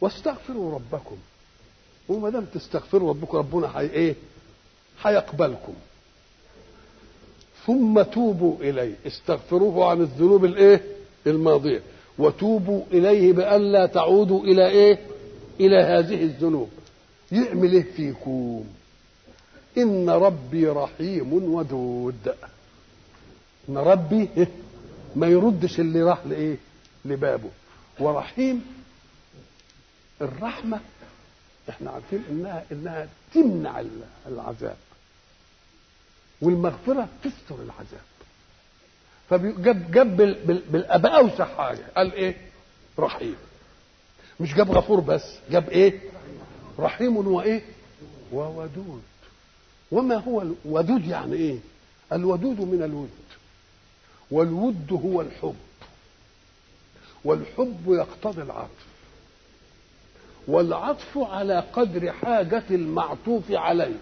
واستغفروا ربكم وما دام تستغفروا ربكم ربنا حي ايه هيقبلكم ثم توبوا اليه استغفروه عن الذنوب الايه الماضيه وتوبوا اليه بألا تعودوا الى ايه الى هذه الذنوب يعمل ايه فيكم ان ربي رحيم ودود ان ربي إيه؟ ما يردش اللي راح لايه لبابه ورحيم الرحمه احنا عارفين انها انها تمنع العذاب والمغفره تستر العذاب فجاب جاب بالاباء اوسع حاجه قال ايه رحيم مش جاب غفور بس جاب ايه رحيم وايه وودود وما هو الودود يعني ايه الودود من الود والود هو الحب والحب يقتضي العطف والعطف على قدر حاجة المعطوف عليه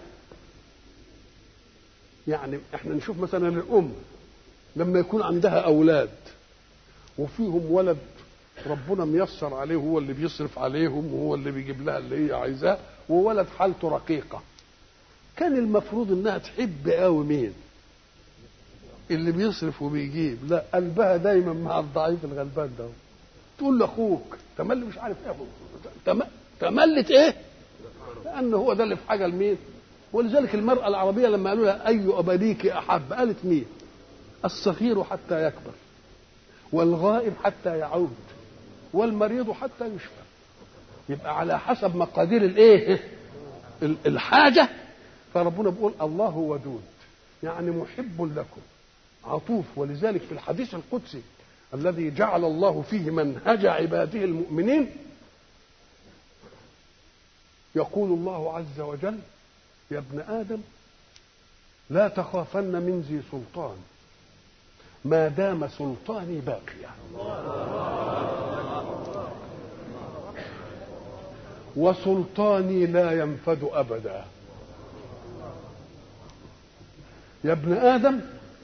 يعني احنا نشوف مثلا الأم لما يكون عندها أولاد وفيهم ولد ربنا ميسر عليه هو اللي بيصرف عليهم وهو اللي بيجيب لها اللي هي عايزاه وولد حالته رقيقة كان المفروض انها تحب قوي مين اللي بيصرف وبيجيب لا قلبها دايما مع الضعيف الغلبان ده تقول لاخوك تملي مش عارف ايه تم... تملت ايه لان هو ده اللي في حاجه لمين ولذلك المراه العربيه لما قالوا لها اي ابنيك احب قالت مين الصغير حتى يكبر والغائب حتى يعود والمريض حتى يشفى يبقى على حسب مقادير الايه الحاجه فربنا بيقول الله ودود يعني محب لكم عطوف ولذلك في الحديث القدسي الذي جعل الله فيه منهج عباده المؤمنين يقول الله عز وجل يا ابن ادم لا تخافن من ذي سلطان ما دام سلطاني باقيا وسلطاني لا ينفد ابدا يا ابن ادم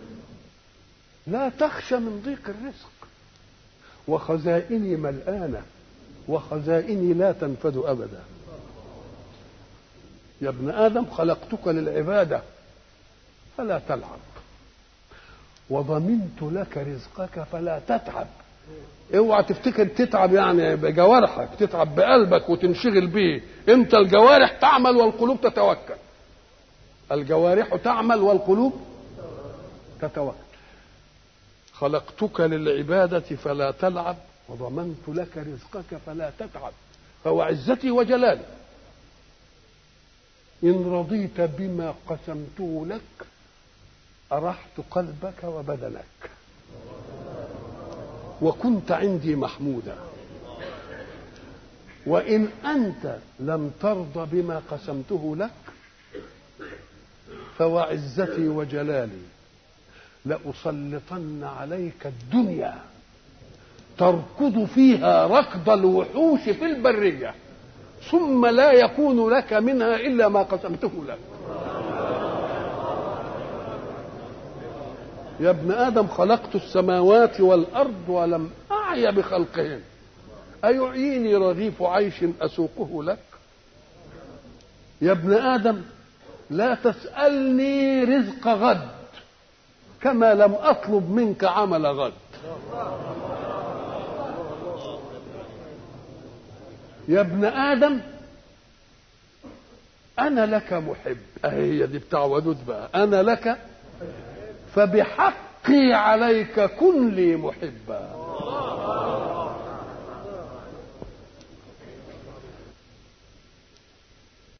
لا تخشى من ضيق الرزق وخزائني ملآنة وخزائني لا تنفد أبدا يا ابن آدم خلقتك للعبادة فلا تلعب وضمنت لك رزقك فلا تتعب اوعى تفتكر تتعب يعني بجوارحك تتعب بقلبك وتنشغل به انت الجوارح تعمل والقلوب تتوكل الجوارح تعمل والقلوب تتوكل خلقتك للعبادة فلا تلعب وضمنت لك رزقك فلا تتعب فهو عزتي وجلالي إن رضيت بما قسمته لك أرحت قلبك وبدنك وكنت عندي محمودا وإن أنت لم ترضى بما قسمته لك فوعزتي وجلالي لأسلطن عليك الدنيا تركض فيها ركض الوحوش في البرية ثم لا يكون لك منها إلا ما قسمته لك يا ابن آدم خلقت السماوات والأرض ولم أعي بخلقهن أيعيني رغيف عيش أسوقه لك يا ابن آدم لا تسألني رزق غد كما لم اطلب منك عمل غد يا ابن ادم انا لك محب اهي هي دي بتاع ودود بقى انا لك فبحقي عليك كن لي محبا